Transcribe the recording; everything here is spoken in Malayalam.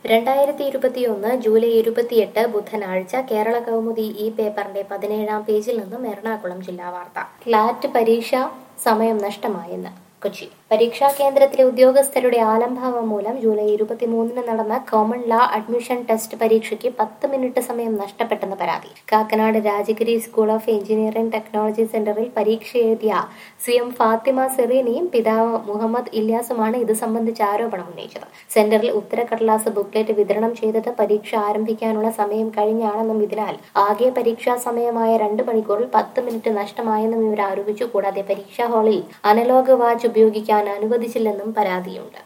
രണ്ടായിരത്തി ഇരുപത്തിയൊന്ന് ജൂലൈ ഇരുപത്തിയെട്ട് ബുധനാഴ്ച കേരള കൗമുദി ഈ പേപ്പറിന്റെ പതിനേഴാം പേജിൽ നിന്നും എറണാകുളം ജില്ലാ വാർത്ത ക്ലാറ്റ് പരീക്ഷ സമയം നഷ്ടമായെന്ന് കൊച്ചി പരീക്ഷാ കേന്ദ്രത്തിലെ ഉദ്യോഗസ്ഥരുടെ ആലംഭാവം മൂലം ജൂലൈ ഇരുപത്തിമൂന്നിന് നടന്ന കോമൺ ലാ അഡ്മിഷൻ ടെസ്റ്റ് പരീക്ഷയ്ക്ക് പത്ത് മിനിറ്റ് സമയം നഷ്ടപ്പെട്ടെന്ന് പരാതി Kakkanad Rajagiri school of engineering technology സെന്ററിൽ പരീക്ഷ എഴുതിയ സി എം ഫാത്തിമ സെറീനയും പിതാവ് മുഹമ്മദ് ഇല്യാസുമാണ് ഇത് സംബന്ധിച്ച് ആരോപണം ഉന്നയിച്ചത് സെന്ററിൽ ഉത്തരക്കടലാസ് ബുക്ക്ലെറ്റ് വിതരണം ചെയ്തത് പരീക്ഷ ആരംഭിക്കാനുള്ള സമയം കഴിഞ്ഞാണെന്നും ഇതിനാൽ ആകെ പരീക്ഷാ സമയമായ രണ്ട് മണിക്കൂറിൽ പത്ത് മിനിറ്റ് നഷ്ടമായെന്നും ഇവർ ആരോപിച്ചു കൂടാതെ പരീക്ഷാ ഹാളിൽ അനലോഗ് വാച്ച് ഉപയോഗിക്കാൻ അനുവദിച്ചില്ലെന്നും പരാതിയുണ്ട്